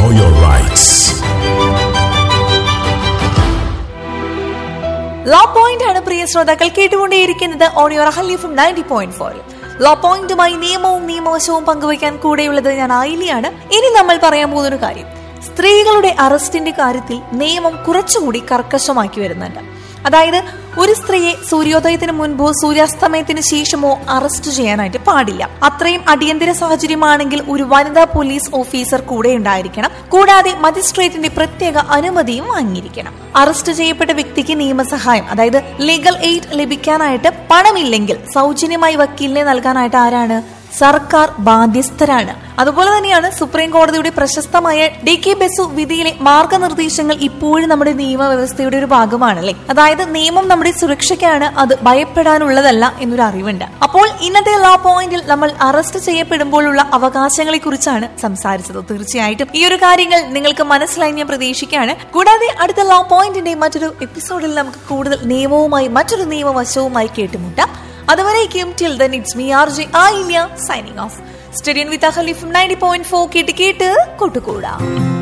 know your rights. Law point ആണ് പ്രിയ ശ്രോതാക്കൾ കേട്ടുകൊണ്ടേയിരിക്കുന്നത് ഓൺ യുവർ ഹലീഫും നയൻറ്റി പോയിന്റ് ഫോർ ലോ പോയിന്റുമായി നിയമവും നിയമവശവും പങ്കുവയ്ക്കാൻ കൂടെയുള്ളത് ഞാൻ ആയിലിയാണ് ഇനി നമ്മൾ പറയാൻ പോകുന്നൊരു കാര്യം സ്ത്രീകളുടെ അറസ്റ്റിന്റെ കാര്യത്തിൽ നിയമം കുറച്ചുകൂടി കർക്കശമാക്കി വരുന്നുണ്ട് അതായത് ഒരു സ്ത്രീയെ സൂര്യോദയത്തിന് മുൻപോ സൂര്യാസ്തമയത്തിന് ശേഷമോ അറസ്റ്റ് ചെയ്യാനായിട്ട് പാടില്ല അത്രയും അടിയന്തര സാഹചര്യമാണെങ്കിൽ ഒരു വനിതാ പോലീസ് ഓഫീസർ കൂടെ ഉണ്ടായിരിക്കണം കൂടാതെ മജിസ്ട്രേറ്റിന്റെ പ്രത്യേക അനുമതിയും വാങ്ങിയിരിക്കണം അറസ്റ്റ് ചെയ്യപ്പെട്ട വ്യക്തിക്ക് നിയമസഹായം അതായത് ലീഗൽ എയ്ഡ് ലഭിക്കാനായിട്ട് പണമില്ലെങ്കിൽ സൗജന്യമായി വക്കീലിനെ നൽകാനായിട്ട് ആരാണ് സർക്കാർ ബാധ്യസ്ഥരാണ് അതുപോലെ തന്നെയാണ് സുപ്രീം കോടതിയുടെ പ്രശസ്തമായ ഡി കെ ബെസു വിധിയിലെ മാർഗനിർദ്ദേശങ്ങൾ ഇപ്പോഴും നമ്മുടെ നിയമവ്യവസ്ഥയുടെ ഒരു ഭാഗമാണല്ലേ അതായത് നിയമം നമ്മുടെ സുരക്ഷയ്ക്കാണ് അത് ഭയപ്പെടാനുള്ളതല്ല എന്നൊരു അറിവുണ്ട് അപ്പോൾ ഇന്നത്തെ ലോ പോയിന്റിൽ നമ്മൾ അറസ്റ്റ് ചെയ്യപ്പെടുമ്പോഴുള്ള അവകാശങ്ങളെ കുറിച്ചാണ് സംസാരിച്ചത് തീർച്ചയായിട്ടും ഈ ഒരു കാര്യങ്ങൾ നിങ്ങൾക്ക് മനസ്സിലായി ഞാൻ പ്രതീക്ഷിക്കുകയാണ് കൂടാതെ അടുത്ത ലോ പോയിന്റിന്റെ മറ്റൊരു എപ്പിസോഡിൽ നമുക്ക് കൂടുതൽ നിയമവുമായി മറ്റൊരു നിയമവശവുമായി കേട്ടുമുട്ടാം അതുവരേക്കും till then it's me R J Ayilya signing off സ്റ്റഡിയൻ വിത്ത് ഹലീഫും നയൻറ്റി പോയിന്റ് ഫോർ കേട്ട് കേട്ട് കൂട്ടുകൂടാം